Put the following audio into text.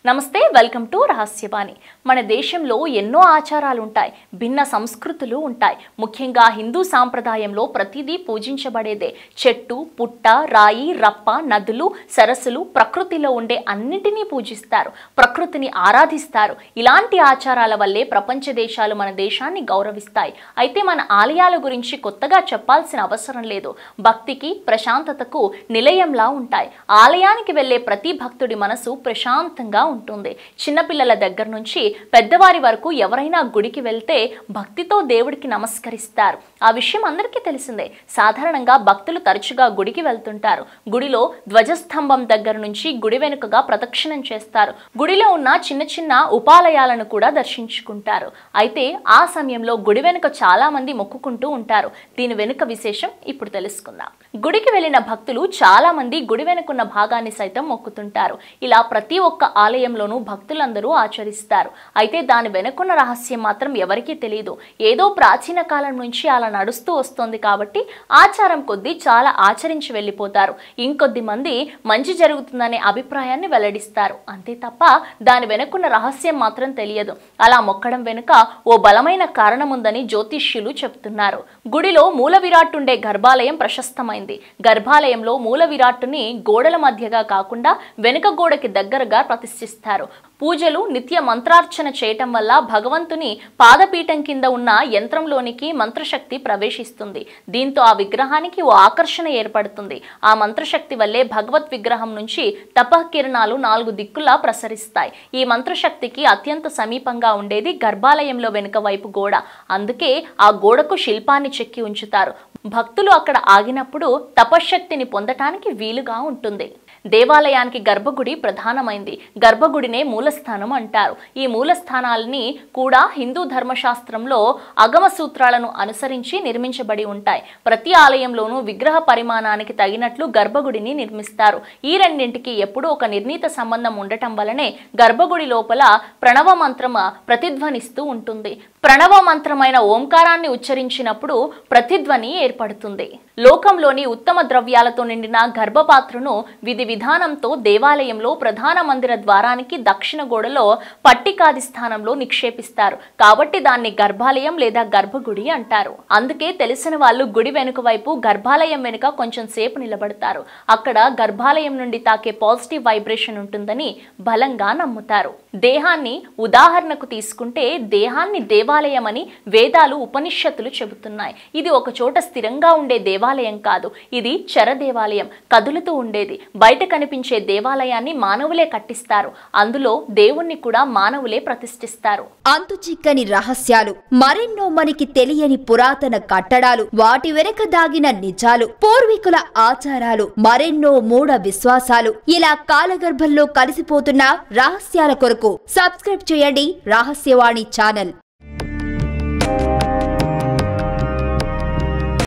నమస్తే welcome to రహస్యవాణి మన దేశంలో ఎన్నో ఆచారాలు ఉంటాయి భిన్న సంస్కృతులు ఉంటాయి ముఖ్యంగా హిందూ సాంప్రదాయంలో ప్రతిదీ పూజించబడేదే చెట్టు పుట్ట రాయి రప్ప నదులు సరస్సులు ప్రకృతిలో ఉండే అన్నిటినీ పూజిస్తారు ప్రకృతిని ఆరాధిస్తారు ఇలాంటి ఆచారాల వల్లే ప్రపంచ దేశాలు మన దేశాన్ని గౌరవిస్తాయి అయితే మన ఆలయాల గురించి కొత్తగా చెప్పాల్సిన అవసరం లేదు భక్తికి ప్రశాంతతకు నిలయంలా ఉంటాయి ఆలయానికి వెళ్ళే ప్రతి భక్తుడి మనసు ప్రశాంతంగా ఉంటుంది చిన్నపిల్లల దగ్గర నుంచి పెద్దవారి వరకు ఎవరైనా గుడికి వెళ్తే భక్తితో దేవుడికి నమస్కరిస్తారు ఆ విషయం అందరికీ తెలిసిందే సాధారణంగా భక్తులు తరచుగా గుడికి వెళ్తుంటారు గుడిలో ధ్వజస్తంభం దగ్గర నుంచి గుడి వెనుకగా ప్రదక్షిణం చేస్తారు గుడిలో ఉన్న చిన్న చిన్న ఉపాలయాలను కూడా దర్శించుకుంటారు అయితే ఆ సమయంలో గుడి వెనుక చాలా మంది మొక్కుకుంటూ ఉంటారు దీని వెనుక విశేషం ఇప్పుడు తెలుసుకుందాం గుడికి వెళ్ళిన భక్తులు చాలా మంది గుడి వెనుకున్న భాగాన్ని సైతం మొక్కుతుంటారు ఇలా ప్రతి ఒక్క ఆలయంలోనూ భక్తులందరూ ఆచరిస్తారు అయితే దాని వెనుకున్న రహస్యం మాత్రం ఎవరికీ తెలియదు ఏదో ప్రాచీన కాలం నుంచి అలా నడుస్తూ వస్తుంది కాబట్టి ఆచారం కొద్దీ చాలా ఆచరించి వెళ్ళిపోతారు ఇంకొద్ది మంది మంచి జరుగుతుందనే అభిప్రాయాన్ని వెల్లడిస్తారు అంతే తప్ప దాని వెనుకున్న రహస్యం మాత్రం తెలియదు అలా మొక్కడం వెనుక ఓ బలమైన కారణం ఉందని జ్యోతిష్యులు చెప్తున్నారు గుడిలో మూల విరాట్ ఉండే గర్భాలయం ప్రశస్తమైంది గర్భాలయంలో మూల విరాట్టుని గోడల మధ్యగా కాకుండా వెనుక గోడకి దగ్గరగా ప్రతిష్ఠిస్తారు పూజలు నిత్య మంత్రార్చన చేయటం వల్ల భగవంతుని పాదపీఠం కింద ఉన్న యంత్రంలోనికి మంత్రశక్తి ప్రవేశిస్తుంది దీంతో ఆ విగ్రహానికి ఓ ఆకర్షణ ఏర్పడుతుంది ఆ మంత్రశక్తి వల్లే భగవత్ విగ్రహం నుంచి తపకిరణాలు నాలుగు దిక్కులా ప్రసరిస్తాయి ఈ మంత్రశక్తికి అత్యంత సమీపంగా ఉండేది గర్భాలయంలో వెనుక వైపు గోడ అందుకే ఆ గోడకు శిల్పాన్ని చెక్కి ఉంచుతారు భక్తులు అక్కడ ఆగినప్పుడు తపశ్శక్తిని పొందటానికి వీలుగా ఉంటుంది దేవాలయానికి గర్భగుడి ప్రధానమైంది గర్భగుడినే మూలస్థానం అంటారు ఈ మూలస్థానాలని కూడా హిందూ ధర్మశాస్త్రంలో అగమ సూత్రాలను అనుసరించి నిర్మించబడి ఉంటాయి ప్రతి ఆలయంలోనూ విగ్రహ పరిమాణానికి తగినట్లు గర్భగుడిని నిర్మిస్తారు ఈ రెండింటికి ఎప్పుడూ ఒక నిర్ణీత సంబంధం ఉండటం వలనే గర్భగుడి లోపల ప్రణవ మంత్రం ప్రతిధ్వనిస్తూ ఉంటుంది ప్రణవ మంత్రమైన ఓంకారాన్ని ఉచ్చరించినప్పుడు ప్రతిధ్వని ఏర్పడుతుంది లోకంలోని ఉత్తమ ద్రవ్యాలతో నిండిన గర్భపాత్రను విధి విధానంతో దేవాలయంలో ప్రధాన మందిర ద్వారానికి దక్షిణ గోడలో పట్టికాది స్థానంలో నిక్షేపిస్తారు కాబట్టి దాన్ని గర్భాలయం లేదా గర్భగుడి అంటారు అందుకే తెలిసిన వాళ్ళు గుడి వెనుక వైపు గర్భాలయం వెనుక కొంచెం సేపు నిలబడతారు అక్కడ గర్భాలయం నుండి తాకే పాజిటివ్ వైబ్రేషన్ ఉంటుందని బలంగా నమ్ముతారు దేహాన్ని ఉదాహరణకు తీసుకుంటే దేహాన్ని దేవాలయం అని వేదాలు ఉపనిషత్తులు చెబుతున్నాయి ఇది ఒక చోట స్థిరంగా ఉండే దేవాలయం కాదు ఇది చర దేవాలయం కదులుతూ ఉండేది బయట కనిపించే దేవాలయాన్ని మానవులే కట్టిస్తారు అందులో దేవుణ్ణి కూడా మానవులే ప్రతిష్ఠిస్తారు అంతు చిక్కని రహస్యాలు మరెన్నో మనకి తెలియని పురాతన కట్టడాలు వాటి వెనక దాగిన నిజాలు పూర్వీకుల ఆచారాలు మరెన్నో మూఢ విశ్వాసాలు ఇలా కాలగర్భంలో కలిసిపోతున్న రహస్యాల కొరకు సబ్స్క్రైబ్ చేయండి రహస్యవాణి ఛానల్